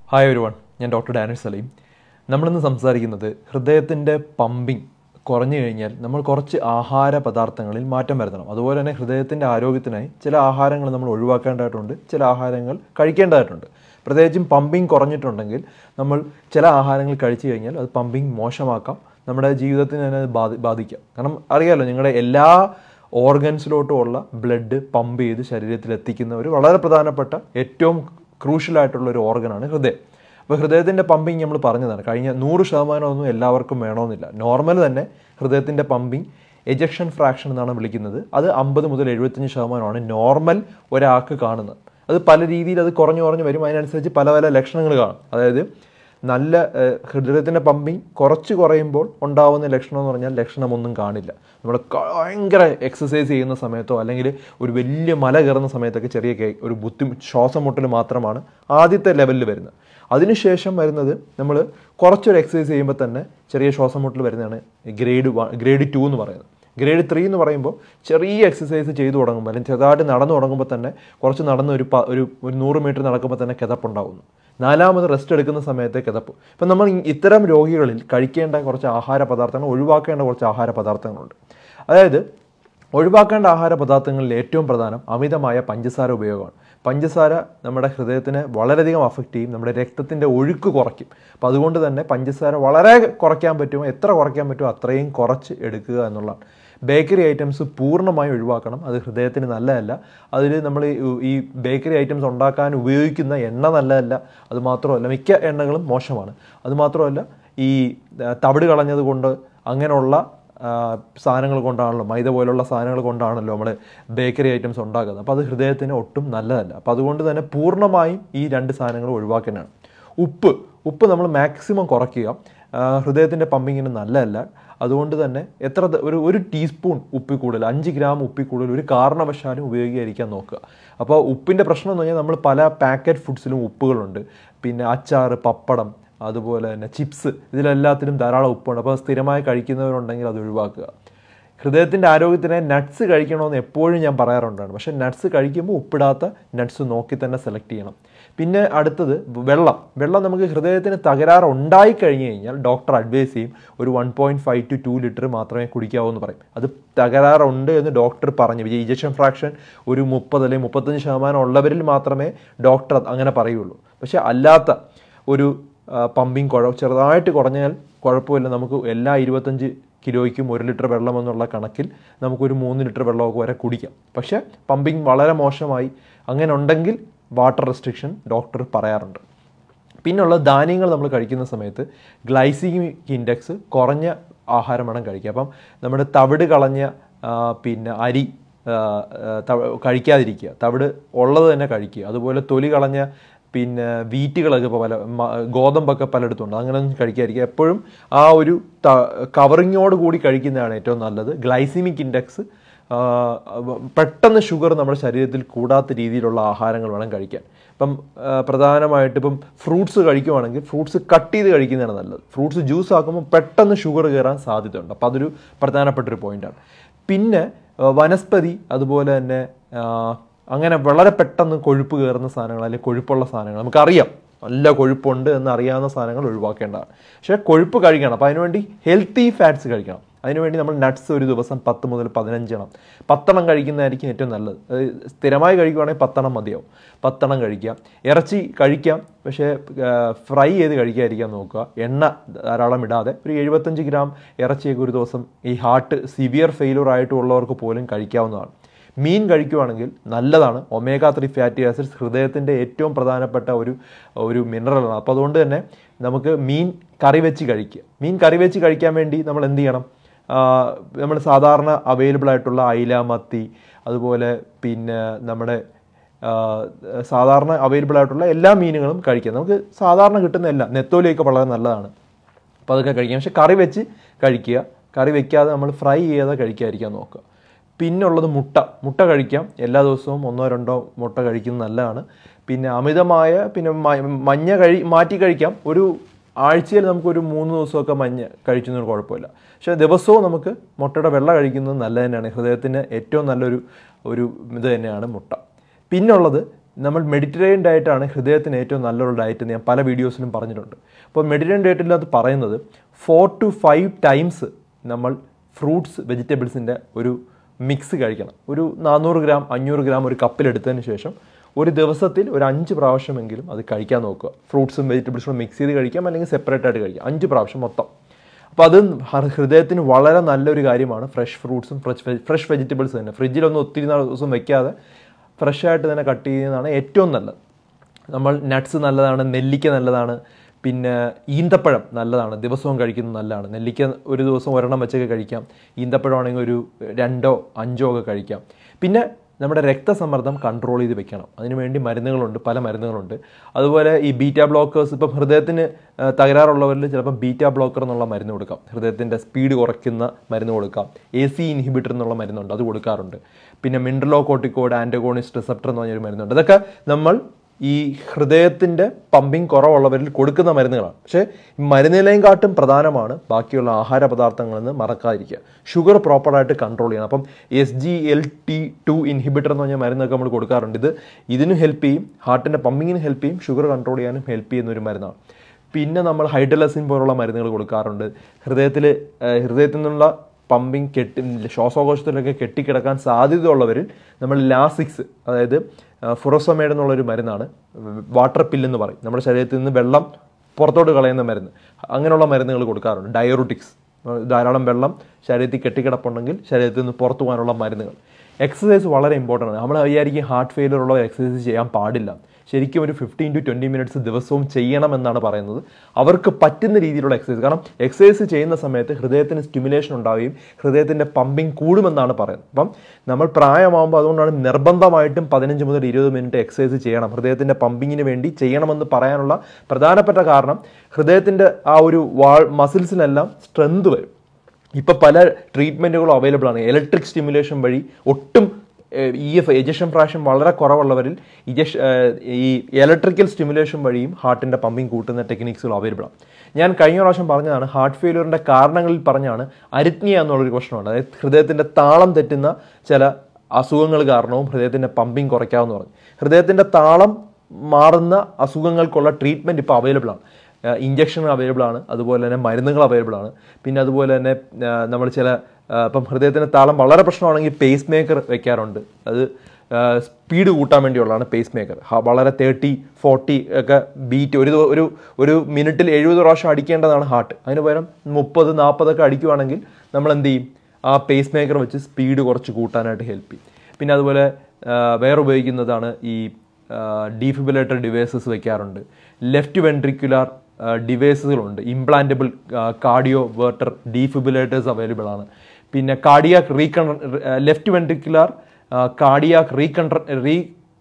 hi ഒരു one ഞാൻ doctor Daniil Saleem നമ്മളിന്ന് സംസാരിക്കുന്നത് ഹൃദയത്തിൻ്റെ പമ്പിങ് കുറഞ്ഞു കഴിഞ്ഞാൽ നമ്മൾ കുറച്ച് ആഹാര പദാർത്ഥങ്ങളിൽ മാറ്റം വരുത്തണം അതുപോലെ തന്നെ ഹൃദയത്തിൻ്റെ ആരോഗ്യത്തിനായി ചില ആഹാരങ്ങൾ നമ്മൾ ഒഴിവാക്കേണ്ടതായിട്ടുണ്ട് ചില ആഹാരങ്ങൾ കഴിക്കേണ്ടതായിട്ടുണ്ട് പ്രത്യേകിച്ചും പമ്പിങ് കുറഞ്ഞിട്ടുണ്ടെങ്കിൽ നമ്മൾ ചില ആഹാരങ്ങൾ കഴിച്ചു കഴിഞ്ഞാൽ അത് പമ്പിങ് മോശമാക്കാം നമ്മുടെ ജീവിതത്തിന് തന്നെ അത് ബാധി ബാധിക്കാം കാരണം അറിയാമല്ലോ നിങ്ങളുടെ എല്ലാ ഓർഗൻസിലോട്ടുമുള്ള ബ്ലഡ് പമ്പ് ചെയ്ത് ശരീരത്തിൽ എത്തിക്കുന്ന ഒരു വളരെ പ്രധാനപ്പെട്ട ഏറ്റവും ക്രൂഷ്യൽ ആയിട്ടുള്ള ഒരു ഓർഗനാണ് ഹൃദയം അപ്പോൾ ഹൃദയത്തിൻ്റെ പമ്പിങ് നമ്മൾ പറഞ്ഞതാണ് കഴിഞ്ഞ നൂറ് ശതമാനമൊന്നും എല്ലാവർക്കും വേണമെന്നില്ല നോർമൽ തന്നെ ഹൃദയത്തിൻ്റെ പമ്പിങ് എജക്ഷൻ ഫ്രാക്ഷൻ എന്നാണ് വിളിക്കുന്നത് അത് അമ്പത് മുതൽ എഴുപത്തഞ്ച് ശതമാനമാണ് നോർമൽ ഒരാൾക്ക് കാണുന്നത് അത് പല രീതിയിൽ അത് കുറഞ്ഞു കുറഞ്ഞു വരും അതിനനുസരിച്ച് പല പല ലക്ഷണങ്ങൾ കാണും അതായത് നല്ല ഏഹ്, ഹൃദയത്തിൻ്റെ പമ്പിങ് കുറച്ച് കുറയുമ്പോൾ ഉണ്ടാവുന്ന ലക്ഷണം എന്ന് പറഞ്ഞാൽ ലക്ഷണമൊന്നും കാണില്ല നമ്മൾ ഭയങ്കര എക്സസൈസ് ചെയ്യുന്ന സമയത്തോ അല്ലെങ്കിൽ ഒരു വലിയ മല കയറുന്ന സമയത്തൊക്കെ ചെറിയ കേ ഒരു ബുദ്ധിമുട്ട് ശ്വാസം മുട്ടൽ മാത്രമാണ് ആദ്യത്തെ ലെവലിൽ വരുന്നത് അതിനുശേഷം വരുന്നത് നമ്മൾ കുറച്ചൊരു എക്സസൈസ് ചെയ്യുമ്പോൾ തന്നെ ചെറിയ ശ്വാസം മുട്ടൽ വരുന്നതാണ് ഗ്രേഡ് വൺ ഗ്രേഡ് ടു എന്ന് പറയുന്നത് ഗ്രേഡ് ത്രീ എന്ന് പറയുമ്പോൾ ചെറിയ എക്സസൈസ് ചെയ്തു തുടങ്ങുമ്പോൾ അല്ലെങ്കിൽ ചെറുതായിട്ട് നടന്നു തുടങ്ങുമ്പോൾ തന്നെ കുറച്ച് നടന്ന് ഒരു പ- ഒരു ഒരു നൂറ് മീറ്റർ നടക്കുമ്പോൾ തന്നെ കിതപ്പുണ്ടാകുന്നു നാലാമത് റെസ്റ്റ് എടുക്കുന്ന സമയത്തെ കിതപ്പ് ഇപ്പം നമ്മൾ ഇ- ഇത്തരം രോഗികളിൽ കഴിക്കേണ്ട കുറച്ച് ആഹാര പദാർത്ഥങ്ങൾ ഒഴിവാക്കേണ്ട കുറച്ച് ആഹാര പദാർത്ഥങ്ങളുണ്ട് അതായത് ഒഴിവാക്കേണ്ട ആഹാര പദാർത്ഥങ്ങളിൽ ഏറ്റവും പ്രധാനം അമിതമായ പഞ്ചസാര ഉപയോഗമാണ് പഞ്ചസാര നമ്മുടെ ഹൃദയത്തിനെ വളരെയധികം അഫക്റ്റ് ചെയ്യും നമ്മുടെ രക്തത്തിൻ്റെ ഒഴുക്ക് കുറയ്ക്കും അപ്പോൾ അതുകൊണ്ട് തന്നെ പഞ്ചസാര വളരെ കുറയ്ക്കാൻ പറ്റുമോ എത്ര കുറയ്ക്കാൻ പറ്റുമോ അത്രയും കുറച്ച് എടുക്കുക എന്നുള്ളതാണ് ബേക്കറി ഐറ്റംസ് പൂർണ്ണമായും ഒഴിവാക്കണം അത് ഹൃദയത്തിന് നല്ലതല്ല അതിൽ നമ്മൾ ഈ- ഈ ബേക്കറി ഐറ്റംസ് ഉണ്ടാക്കാൻ ഉപയോഗിക്കുന്ന എണ്ണ നല്ലതല്ല അത് മാത്രമല്ല മിക്ക എണ്ണകളും മോശമാണ് അത് മാത്രമല്ല ഈ ആ, തവിട് കളഞ്ഞത് കൊണ്ട് അങ്ങനെയുള്ള ആ, സാധനങ്ങൾ കൊണ്ടാണല്ലോ മൈദ പോലുള്ള സാധനങ്ങൾ കൊണ്ടാണല്ലോ നമ്മൾ ബേക്കറി ഐറ്റംസ് ഉണ്ടാക്കുന്നത് അപ്പോൾ അത് ഹൃദയത്തിന് ഒട്ടും നല്ലതല്ല അപ്പോൾ അതുകൊണ്ട് തന്നെ പൂർണ്ണമായും ഈ രണ്ട് സാധനങ്ങൾ ഒഴിവാക്കാനാണ് ഉപ്പ് ഉപ്പ് നമ്മൾ മാക്സിമം കുറയ്ക്കുക ആ, ഹൃദയത്തിൻ്റെ പമ്പിങ്ങിന് നല്ലതല്ല അതുകൊണ്ട് തന്നെ എത്ര ദ- ഒരു ഒരു ടീസ്പൂൺ ഉപ്പിൽ കൂടുതൽ അഞ്ച് ഗ്രാം ഉപ്പിൽ കൂടുതൽ ഒരു കാരണവശാലും ഉപയോഗിക്കാതിരിക്കാൻ നോക്കുക അപ്പോൾ ഉപ്പിൻ്റെ പ്രശ്നം എന്ന് പറഞ്ഞാൽ നമ്മൾ പല പാക്കറ്റ് ഫുഡ്സിലും ഉപ്പുകളുണ്ട് പിന്നെ അച്ചാർ പപ്പടം അതുപോലെ തന്നെ ചിപ്സ് ഇതിലെല്ലാത്തിലും ധാരാളം ഉപ്പുണ്ട് അപ്പോൾ സ്ഥിരമായി കഴിക്കുന്നവരുണ്ടെങ്കിൽ അത് ഒഴിവാക്കുക ഹൃദയത്തിൻ്റെ ആരോഗ്യത്തിന് നട്ട്സ് കഴിക്കണമെന്ന് എപ്പോഴും ഞാൻ പറയാറുണ്ടാണ് പക്ഷേ നട്ട്സ് കഴിക്കുമ്പോൾ ഉപ്പിടാത്ത നട്ട്സ് നോക്കി തന്നെ സെലക്ട് ചെയ്യണം പിന്നെ അടുത്തത് വെള്ളം വെള്ളം നമുക്ക് ഹൃദയത്തിന് തകരാറ് ഉണ്ടായി കഴിഞ്ഞ് കഴിഞ്ഞാൽ ഡോക്ടർ അഡ്വൈസ് ചെയ്യും ഒരു one point five to two litre മാത്രമേ കുടിക്കാവൂ എന്ന് പറയും അത് തകരാറുണ്ട് എന്ന് ഡോക്ടർ പറഞ്ഞു ഈ ഇജക്ഷൻ ഫ്രാക്ഷൻ ഒരു മുപ്പത് അല്ലെങ്കിൽ മുപ്പത്തഞ്ച് ശതമാനം ഉള്ളവരിൽ മാത്രമേ ഡോക്ടർ അങ്ങനെ പറയുള്ളൂ പക്ഷേ അല്ലാത്ത ഒരു പമ്പിങ് കുഴ ചെറുതായിട്ട് കുറഞ്ഞാൽ കുഴപ്പമില്ല നമുക്ക് എല്ലാ ഇരുപത്തഞ്ച് കിലോയ്ക്കും ഒരു ലിറ്റർ വെള്ളം എന്നുള്ള കണക്കിൽ നമുക്കൊരു മൂന്ന് ലിറ്റർ വെള്ളമൊക്കെ വരെ കുടിക്കാം പക്ഷേ പമ്പിങ് വളരെ മോശമായി അങ്ങനെ ഉണ്ടെങ്കിൽ വാട്ടർ റെസ്ട്രിക്ഷൻ ഡോക്ടർ പറയാറുണ്ട് പിന്നുള്ള ധാന്യങ്ങൾ നമ്മൾ കഴിക്കുന്ന സമയത്ത് ഗ്ലൈസിമിക് ഇൻഡെക്സ് കുറഞ്ഞ ആഹാരം വേണം കഴിക്കുക അപ്പം നമ്മുടെ തവിട് കളഞ്ഞ ആ, പിന്നെ അരി ആ, ആ, തവ- കഴിക്കാതിരിക്കുക തവിട് ഉള്ളത് തന്നെ കഴിക്കുക അതുപോലെ തൊലി കളഞ്ഞ പിന്നെ വീറ്റുകളൊക്കെ ഇപ്പോൾ പല മ- ഗോതമ്പൊക്കെ പലയിടത്തുണ്ട് അങ്ങനെയൊന്നും കഴിക്കാതിരിക്കുക എപ്പോഴും ആ ഒരു കവറിങ്ങോട് കൂടി കഴിക്കുന്നതാണ് ഏറ്റവും നല്ലത് ഗ്ലൈസിമിക് ഇൻഡെക്സ് ആ, പെട്ടെന്ന് ഷുഗർ നമ്മുടെ ശരീരത്തിൽ കൂടാത്ത രീതിയിലുള്ള ആഹാരങ്ങൾ വേണം കഴിക്കാൻ ഇപ്പം ആ, പ്രധാനമായിട്ട് ഇപ്പം ഫ്രൂട്ട്സ് കഴിക്കുവാണെങ്കിൽ ഫ്രൂട്ട്സ് കട്ട് ചെയ്ത് കഴിക്കുന്നതാണ് നല്ലത് ഫ്രൂട്ട്സ് ജ്യൂസ് ആക്കുമ്പോൾ പെട്ടെന്ന് ഷുഗർ കയറാൻ സാധ്യതയുണ്ട് അപ്പോൾ അതൊരു പ്രധാനപ്പെട്ട ഒരു പോയിന്റാണ് പിന്നെ ആ, വനസ്പതി അതുപോലെ തന്നെ ആ, അങ്ങനെ വളരെ പെട്ടെന്ന് കൊഴുപ്പ് കയറുന്ന സാധനങ്ങൾ അല്ലെങ്കിൽ കൊഴുപ്പുള്ള സാധനങ്ങൾ നമുക്കറിയാം നല്ല കൊഴുപ്പുണ്ട് എന്ന് അറിയാവുന്ന സാധനങ്ങൾ ഒഴിവാക്കേണ്ടതാണ് പക്ഷേ കൊഴുപ്പ് കഴിക്കണം അപ്പോൾ അതിനുവേണ്ടി ഹെൽത്തി ഫാറ്റ്സ് കഴിക്കണം അതിനുവേണ്ടി നമ്മൾ നട്ട്സ് ഒരു ദിവസം പത്ത് മുതൽ പതിനഞ്ചെണ്ണം പത്തെണ്ണം കഴിക്കുന്നതായിരിക്കും ഏറ്റവും നല്ലത് അത് സ്ഥിരമായി കഴിക്കുവാണെങ്കിൽ പത്തെണ്ണം മതിയാവും പത്തെണ്ണം കഴിക്കാം ഇറച്ചി കഴിക്കാം പക്ഷേ ഫ്രൈ ചെയ്ത് കഴിക്കാതിരിക്കാൻ നോക്കുക എണ്ണ ധാരാളം ഇടാതെ ഒരു എഴുപത്തഞ്ച് ഗ്രാം ഇറച്ചിയൊക്കെ ഒരു ദിവസം ഈ ഹാർട്ട് സിവിയർ ഫെയിലൂർ ആയിട്ടുള്ളവർക്ക് പോലും കഴിക്കാവുന്നതാണ് മീൻ കഴിക്കുവാണെങ്കിൽ നല്ലതാണ് ഒമേഗ ത്രീ ഫാറ്റി ആസിഡ്സ് ഹൃദയത്തിൻ്റെ ഏറ്റവും പ്രധാനപ്പെട്ട ഒരു ഒരു മിനറലാണ് അപ്പോൾ അതുകൊണ്ട് തന്നെ നമുക്ക് മീൻ കറി വെച്ച് കഴിക്കുക മീൻ കറി വെച്ച് കഴിക്കാൻ വേണ്ടി നമ്മൾ എന്ത് ചെയ്യണം നമ്മൾ സാധാരണ അവൈലബിൾ ആയിട്ടുള്ള അയില മത്തി അതുപോലെ പിന്നെ നമ്മുടെ ആ, സാധാരണ അവൈലബിൾ ആയിട്ടുള്ള എല്ലാ മീനുകളും കഴിക്കുക നമുക്ക് സാധാരണ കിട്ടുന്ന എല്ലാം നെത്തോലിയൊക്കെ വളരെ നല്ലതാണ് അപ്പോൾ അതൊക്കെ കഴിക്കാം പക്ഷെ കറി വെച്ച് കഴിക്കുക കറി വെക്കാതെ നമ്മൾ ഫ്രൈ ചെയ്യാതെ കഴിക്കാതിരിക്കാൻ നോക്കുക പിന്നുള്ളത് മുട്ട മുട്ട കഴിക്കാം എല്ലാ ദിവസവും ഒന്നോ രണ്ടോ മുട്ട കഴിക്കുന്നത് നല്ലതാണ് പിന്നെ അമിതമായ പിന്നെ മ- മഞ്ഞ കഴി മാറ്റി കഴിക്കാം ഒരു ആഴ്ചയിൽ നമുക്കൊരു മൂന്ന് ദിവസമൊക്കെ മഞ്ഞ കഴിക്കുന്നതിന് കുഴപ്പമില്ല പക്ഷേ ദിവസവും നമുക്ക് മുട്ടയുടെ വെള്ള കഴിക്കുന്നത് നല്ലത് തന്നെയാണ് ഹൃദയത്തിന് ഏറ്റവും നല്ലൊരു ഒരു ഇത് തന്നെയാണ് മുട്ട പിന്നുള്ളത് നമ്മൾ മെഡിറ്ററേനിയൻ ഡയറ്റാണ് ഹൃദയത്തിന് ഏറ്റവും നല്ലൊരു ഡയറ്റ് എന്ന് ഞാൻ പല വീഡിയോസിലും പറഞ്ഞിട്ടുണ്ട് അപ്പോൾ മെഡിറ്ററേനിയൻ ഡയറ്റിനകത്ത് പറയുന്നത് ഫോർ ടു ഫൈവ് ടൈംസ് നമ്മൾ ഫ്രൂട്ട്സ് വെജിറ്റബിൾസിൻ്റെ ഒരു മിക്സ് കഴിക്കണം ഒരു നാനൂറ് ഗ്രാം അഞ്ഞൂറ് ഗ്രാം ഒരു കപ്പിലെടുത്തതിന് ശേഷം ഒരു ദിവസത്തിൽ ഒരു അഞ്ച് പ്രാവശ്യമെങ്കിലും അത് കഴിക്കാൻ നോക്കുക ഫ്രൂട്ട്സും വെജിറ്റബിൾസും മിക്സ് ചെയ്ത് കഴിക്കാം അല്ലെങ്കിൽ സെപ്പറേറ്റ് ആയിട്ട് കഴിക്കാം അഞ്ച് പ്രാവശ്യം മൊത്തം അപ്പോൾ അത് ഹ- ഹൃദയത്തിന് വളരെ നല്ലൊരു കാര്യമാണ് ഫ്രഷ് ഫ്രൂട്ട്സും ഫ്രഷ് ഫ്രഷ് വെജിറ്റബിൾസ് തന്നെ ഫ്രിഡ്ജിലൊന്നും ഒത്തിരി നാൾ ദിവസം വെക്കാതെ ഫ്രഷ് ആയിട്ട് തന്നെ കട്ട് ചെയ്യുന്നതാണ് ഏറ്റവും നല്ലത് നമ്മൾ നട്ട്സ് നല്ലതാണ് നെല്ലിക്ക നല്ലതാണ് പിന്നെ ഈന്തപ്പഴം നല്ലതാണ് ദിവസവും കഴിക്കുന്നത് നല്ലതാണ് നെല്ലിക്ക ഒരു ദിവസം ഒരെണ്ണം വെച്ചൊക്കെ കഴിക്കാം ഈന്തപ്പഴം ആണെങ്കിൽ ഒരു രണ്ടോ അഞ്ചോ ഒക്കെ കഴിക്കാം പിന്നെ നമ്മുടെ രക്തസമ്മർദ്ദം കൺട്രോൾ ചെയ്ത് വെക്കണം അതിനുവേണ്ടി മരുന്നുകളുണ്ട് പല മരുന്നുകളുണ്ട് അതുപോലെ ഈ ബീറ്റ ബ്ലോക്കേഴ്സ് ഇപ്പം ഹൃദയത്തിന് ആ, തകരാറുള്ളവരിൽ ചിലപ്പം ബീറ്റ ബ്ലോക്കർ എന്നുള്ള മരുന്ന് കൊടുക്കാം ഹൃദയത്തിൻ്റെ സ്പീഡ് കുറയ്ക്കുന്ന മരുന്ന് കൊടുക്കാം എ സി ഇൻഹിബിറ്റർ എന്നുള്ള മരുന്നുണ്ട് അത് കൊടുക്കാറുണ്ട് പിന്നെ മിൻഡ്രലോ കോട്ടിക്കോഡ് ആൻറ്റഗോണിസ്റ്റ് റിസപ്റ്റർ എന്ന് പറഞ്ഞൊരു മരുന്നുണ്ട് അതൊക്കെ നമ്മൾ ഈ ഹൃദയത്തിൻ്റെ പമ്പിങ് കുറവുള്ളവരിൽ കൊടുക്കുന്ന മരുന്നുകളാണ് പക്ഷേ ഈ മരുന്നിലേയും കാട്ടും പ്രധാനമാണ് ബാക്കിയുള്ള ആഹാര പദാർത്ഥങ്ങളിൽ നിന്ന് മറക്കാതിരിക്കുക ഷുഗർ പ്രോപ്പറായിട്ട് കൺട്രോൾ ചെയ്യണം അപ്പം S G L T two inhibitor എന്ന് പറഞ്ഞ മരുന്നൊക്കെ നമ്മൾ കൊടുക്കാറുണ്ട് ഇത് ഇതിനും ഹെൽപ്പ് ചെയ്യും ഹാർട്ടിൻ്റെ പമ്പിങ്ങിന് ഹെൽപ്പ് ചെയ്യും ഷുഗർ കൺട്രോൾ ചെയ്യാനും ഹെൽപ്പ് ചെയ്യുന്ന ഒരു മരുന്നാണ് പിന്നെ നമ്മൾ ഹൈഡ്രലസിൻ പോലുള്ള മരുന്നുകൾ കൊടുക്കാറുണ്ട് ഹൃദയത്തിൽ ഹൃദയത്തിൽ നിന്നുള്ള പമ്പിങ് കെട്ടി ശ്വാസകോശത്തിലൊക്കെ കെട്ടിക്കിടക്കാൻ സാധ്യതയുള്ളവരിൽ നമ്മൾ ലാസിക്സ് അതായത് ഫുറോസമേഡ് എന്നുള്ളൊരു മരുന്നാണ് വാട്ടർ പില്ലെന്ന് പറയും നമ്മുടെ ശരീരത്തിൽ നിന്ന് വെള്ളം പുറത്തോട്ട് കളയുന്ന മരുന്ന് അങ്ങനെയുള്ള മരുന്നുകൾ കൊടുക്കാറുണ്ട് ഡയറോട്ടിക്സ് ധാരാളം വെള്ളം ശരീരത്തിൽ കെട്ടിക്കിടപ്പുണ്ടെങ്കിൽ ശരീരത്തിൽ നിന്ന് പുറത്തു പോകാനുള്ള മരുന്നുകൾ എക്സസൈസ് വളരെ ഇമ്പോർട്ടൻ്റ് ആണ് നമ്മൾ വിചാരിക്കും ഹാർട്ട് ഫെയിലിയർ ഉള്ള എക്സസൈസ് ചെയ്യാൻ പാടില്ല ശരിക്കും ഒരു ഫിഫ്റ്റീൻ ടു ട്വൻറ്റി മിനിറ്റ്സ് ദിവസവും ചെയ്യണമെന്നാണ് പറയുന്നത് അവർക്ക് പറ്റുന്ന രീതിയിലുള്ള എക്സസൈസ് കാരണം എക്സസൈസ് ചെയ്യുന്ന സമയത്ത് ഹൃദയത്തിന് സ്റ്റിമുലേഷൻ ഉണ്ടാവുകയും ഹൃദയത്തിൻ്റെ പമ്പിങ് കൂടുമെന്നാണ് പറയുന്നത് അപ്പം നമ്മൾ പ്രായമാകുമ്പോൾ അതുകൊണ്ടാണ് നിർബന്ധമായിട്ടും പതിനഞ്ച് മുതൽ ഇരുപത് മിനിറ്റ് എക്സസൈസ് ചെയ്യണം ഹൃദയത്തിൻ്റെ പമ്പിങ്ങിന് വേണ്ടി ചെയ്യണമെന്ന് പറയാനുള്ള പ്രധാനപ്പെട്ട കാരണം ഹൃദയത്തിൻ്റെ ആ ഒരു വാൾ മസിൽസിനെല്ലാം സ്ട്രെങ്ത് വരും ഇപ്പോൾ പല ട്രീറ്റ്മെൻറ്റുകളും അവൈലബിൾ ആണ് ഇലക്ട്രിക് സ്റ്റിമുലേഷൻ വഴി ഒട്ടും ഇ എഫ് എജക്ഷൻ ഫ്രാക്ഷൻ വളരെ കുറവുള്ളവരിൽ ഇജക്ഷ ഈ ഇലക്ട്രിക്കൽ സ്റ്റിമുലേഷൻ വഴിയും ഹാർട്ടിൻ്റെ പമ്പിങ് കൂട്ടുന്ന ടെക്നിക്സുകൾ അവൈലബിൾ ആണ് ഞാൻ കഴിഞ്ഞ പ്രാവശ്യം പറഞ്ഞതാണ് ഹാർട്ട് ഫെയിലിയറിൻ്റെ കാരണങ്ങളിൽ പറഞ്ഞാണ് അരിത്മിയ എന്നുള്ളൊരു പ്രശ്നമുണ്ട് അതായത് ഹൃദയത്തിൻ്റെ താളം തെറ്റുന്ന ചില അസുഖങ്ങൾ കാരണവും ഹൃദയത്തിൻ്റെ പമ്പിങ് കുറയ്ക്കാമെന്ന് പറഞ്ഞു ഹൃദയത്തിൻ്റെ താളം മാറുന്ന അസുഖങ്ങൾക്കുള്ള ട്രീറ്റ്മെൻറ്റ് ഇപ്പോൾ അവൈലബിൾ ആണ് ഇഞ്ചക്ഷൻ അവൈലബിൾ ആണ് അതുപോലെ തന്നെ മരുന്നുകൾ അവൈലബിൾ ആണ് പിന്നെ അതുപോലെ തന്നെ നമ്മൾ ചില ആ, ഇപ്പം ഹൃദയത്തിൻ്റെ താളം വളരെ പ്രശ്നമാണെങ്കിൽ പേസ് മേക്കർ വെക്കാറുണ്ട് അത് സ്പീഡ് കൂട്ടാൻ വേണ്ടിയുള്ളതാണ് പേസ് മേക്കർ വളരെ തേർട്ടി ഫോർട്ടി ഒക്കെ ബീറ്റ് ഒരു ദിവ- ഒരു ഒരു മിനിറ്റിൽ എഴുപത് പ്രാവശ്യം അടിക്കേണ്ടതാണ് ഹാർട്ട് അതിന് പകരം മുപ്പത് നാൽപ്പതൊക്കെ അടിക്കുവാണെങ്കിൽ നമ്മൾ എന്ത് ചെയ്യും ആ പേസ് മേക്കർ വെച്ച് സ്പീഡ് കുറച്ച് കൂട്ടാനായിട്ട് ഹെൽപ്പ് ചെയ്യും പിന്നെ അതുപോലെ ആ, വേറെ ഉപയോഗിക്കുന്നതാണ് ഈ ഡീഫിബുലേറ്റർ ഡിവൈസസ് വെക്കാറുണ്ട് ലെഫ്റ്റ് വെൻട്രിക്കുലാർ ഡിവൈസുകളുണ്ട് implantable cardioverter defibrillators available ആണ് പിന്നെ cardiac recon left ventricular cardiac recontra re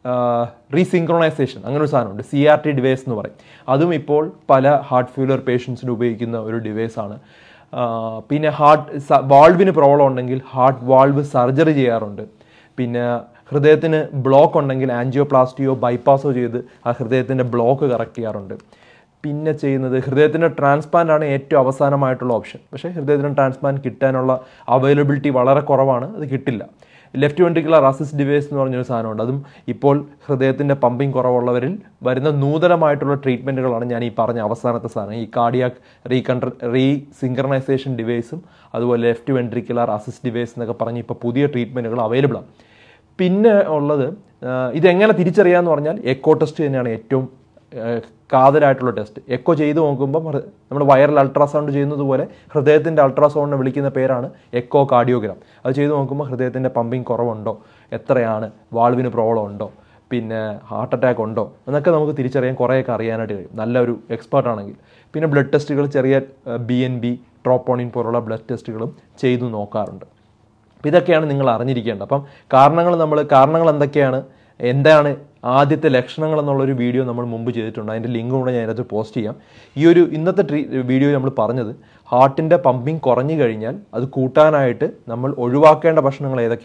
resynchronization അങ്ങനെ ഒരു സാധനമുണ്ട് സി ആർ ടി ഡിവൈസ് എന്ന് പറയും അതും ഇപ്പോൾ പല ഹാർട്ട് ഫെയിലർ പേഷ്യൻസിന് ഉപയോഗിക്കുന്ന ഒരു ഡിവൈസാണ് പിന്നെ ഹാർട്ട് വാൾവിന് പ്രോബ്ലം ഉണ്ടെങ്കിൽ ഹാർട്ട് വാൾവ് സർജറി ചെയ്യാറുണ്ട് പിന്നെ ഹൃദയത്തിന് ബ്ലോക്ക് ഉണ്ടെങ്കിൽ ആൻജിയോപ്ലാസ്റ്റിയോ ബൈപ്പാസോ ചെയ്ത് ആ ഹൃദയത്തിൻ്റെ ബ്ലോക്ക് കറക്റ്റ് ചെയ്യാറുണ്ട് പിന്നെ ചെയ്യുന്നത് ഹൃദയത്തിൻ്റെ ട്രാൻസ്പ്ലാന്റ് ആണ് ഏറ്റവും അവസാനമായിട്ടുള്ള ഓപ്ഷൻ പക്ഷേ ഹൃദയത്തിന് ട്രാൻസ്പ്ലാന്റ് കിട്ടാനുള്ള അവൈലബിലിറ്റി വളരെ കുറവാണ് അത് കിട്ടില്ല ലെഫ്റ്റ് വെൻട്രിക്കുലർ അസിസ്റ്റ് ഡിവൈസ് എന്ന് പറഞ്ഞൊരു സാധനമുണ്ട് അതും ഇപ്പോൾ ഹൃദയത്തിൻ്റെ പമ്പിങ് കുറവുള്ളവരിൽ വരുന്ന നൂതനമായിട്ടുള്ള ട്രീറ്റ്മെൻറ്റുകളാണ് ഞാൻ ഈ പറഞ്ഞ അവസാനത്തെ സാധനം ഈ കാർഡിയാക് റീകൺട്ര റീ സിങ്ക്രണൈസേഷൻ ഡിവൈസും അതുപോലെ ലെഫ്റ്റ് വെൻട്രിക്കുലർ അസിസ്റ്റ് ഡിവൈസ് എന്നൊക്കെ പറഞ്ഞ് ഇപ്പോൾ പുതിയ ട്രീറ്റ്മെൻറ്റുകൾ അവൈലബിൾ ആണ് പിന്നെ ഉള്ളത് ആ, ഇതെങ്ങനെ തിരിച്ചറിയാന്ന് പറഞ്ഞാൽ എക്കോ ടെസ്റ്റ് തന്നെയാണ് ഏറ്റവും ആ, കാതലായിട്ടുള്ള ടെസ്റ്റ് എക്കോ ചെയ്ത് നോക്കുമ്പോൾ നമ്മൾ വൈറൽ അൾട്രാസൗണ്ട് ചെയ്യുന്നത് പോലെ ഹൃദയത്തിൻ്റെ അൾട്രാസൗണ്ടിനെ വിളിക്കുന്ന പേരാണ് എക്കോ കാർഡിയോഗ്രാം അത് ചെയ്ത് നോക്കുമ്പോൾ ഹൃദയത്തിൻ്റെ പമ്പിങ് കുറവുണ്ടോ എത്രയാണ് വാൾവിന് പ്രോബ്ലം ഉണ്ടോ പിന്നെ ഹാർട്ട് അറ്റാക്ക് ഉണ്ടോ എന്നൊക്കെ നമുക്ക് തിരിച്ചറിയാൻ കുറേയൊക്കെ അറിയാനായിട്ട് കഴിയും നല്ലൊരു എക്സ്പേർട്ട് ആണെങ്കിൽ പിന്നെ ബ്ലഡ് ടെസ്റ്റുകൾ ചെറിയ ബി എൻ ബി ട്രോപ്പോണിൻ പോലുള്ള ബ്ലഡ് ടെസ്റ്റുകളും ചെയ്തു നോക്കാറുണ്ട് അപ്പോൾ ഇതൊക്കെയാണ് നിങ്ങൾ അറിഞ്ഞിരിക്കേണ്ടത് അപ്പം കാരണങ്ങൾ നമ്മൾ കാരണങ്ങൾ എന്തൊക്കെയാണ് എന്താണ് ആദ്യത്തെ ലക്ഷണങ്ങൾ എന്നുള്ളൊരു വീഡിയോ നമ്മൾ മുമ്പ് ചെയ്തിട്ടുണ്ട് അതിൻ്റെ ലിങ്ക് കൂടെ ഞാൻ അതിനകത്ത് പോസ്റ്റ് ചെയ്യാം ഈ ഒരു ഇന്നത്തെ ട്രീ വീഡിയോ നമ്മൾ പറഞ്ഞത് ഹാർട്ടിൻ്റെ പമ്പിങ് കുറഞ്ഞു കഴിഞ്ഞാൽ അത് കൂട്ടാനായിട്ട് നമ്മൾ ഒഴിവാക്കേണ്ട ഭക്ഷണങ്ങൾ ഏതൊക്കെയാണ്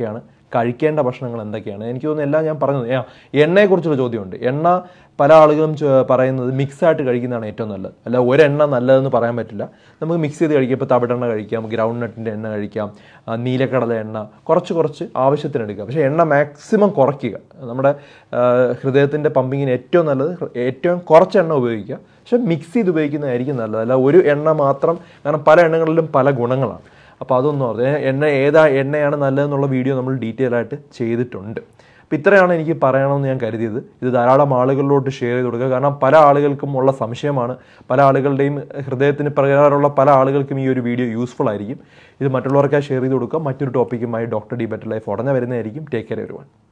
കഴിക്കേണ്ട ഭക്ഷണങ്ങൾ എന്തൊക്കെയാണ് എനിക്ക് തോന്നുന്നു എല്ലാം ഞാൻ പറഞ്ഞത് ആ, എണ്ണയെക്കുറിച്ചുള്ള ചോദ്യമുണ്ട് എണ്ണ പല ആളുകളും ചോ- പറയുന്നത് മിക്സ് ആയിട്ട് കഴിക്കുന്നതാണ് ഏറ്റവും നല്ലത് അല്ല ഒരെണ്ണ നല്ലതെന്ന് പറയാൻ പറ്റില്ല നമുക്ക് മിക്സ് ചെയ്ത് കഴിക്കാം ഇപ്പോൾ തവിടെണ്ണ കഴിക്കാം ഗ്രൗണ്ട് നട്ടിൻ്റെ എണ്ണ കഴിക്കാം ആ, നീലക്കടല എണ്ണ കുറച്ച് കുറച്ച് ആവശ്യത്തിന് എടുക്കുക പക്ഷേ എണ്ണ മാക്സിമം കുറയ്ക്കുക നമ്മുടെ ഹൃദയത്തിൻ്റെ പമ്പിങ്ങിന് ഏറ്റവും നല്ലത് ഹൃ- ഏറ്റവും കുറച്ച് എണ്ണ ഉപയോഗിക്കുക പക്ഷേ മിക്സ് ചെയ്ത് ഉപയോഗിക്കുന്നതായിരിക്കും നല്ലത് അല്ല ഒരു എണ്ണ മാത്രം കാരണം പല എണ്ണകളിലും പല ഗുണങ്ങളാണ് അപ്പോൾ അതൊന്നും ഓർത്ത് ഏ- എണ്ണ ഏതാ എണ്ണയാണ് നല്ലതെന്നുള്ള വീഡിയോ നമ്മൾ ഡീറ്റെയിൽ ആയിട്ട് ചെയ്തിട്ടുണ്ട് അപ്പോൾ ഇത്രയാണ് എനിക്ക് പറയണമെന്ന് ഞാൻ കരുതിയത് ഇത് ധാരാളം ആളുകളിലോട്ട് ഷെയർ ചെയ്ത് കൊടുക്കുക കാരണം പല ആളുകൾക്കും ഉള്ള സംശയമാണ് പല ആളുകളുടെയും ഹൃദയത്തിന് പ്രകാരമുള്ള പല ആളുകൾക്കും ഈ ഒരു വീഡിയോ യൂസ്ഫുൾ ആയിരിക്കും ഇത് മറ്റുള്ളവർക്കായി ഷെയർ ചെയ്ത് കൊടുക്കുക മറ്റൊരു ടോപ്പിക്കുമായി ഡോക്ടർ ഡി ബെറ്റർ ലൈഫ് ഉടനെ വരുന്നതായിരിക്കും ടേക്ക് കെയർ വരുവാൻ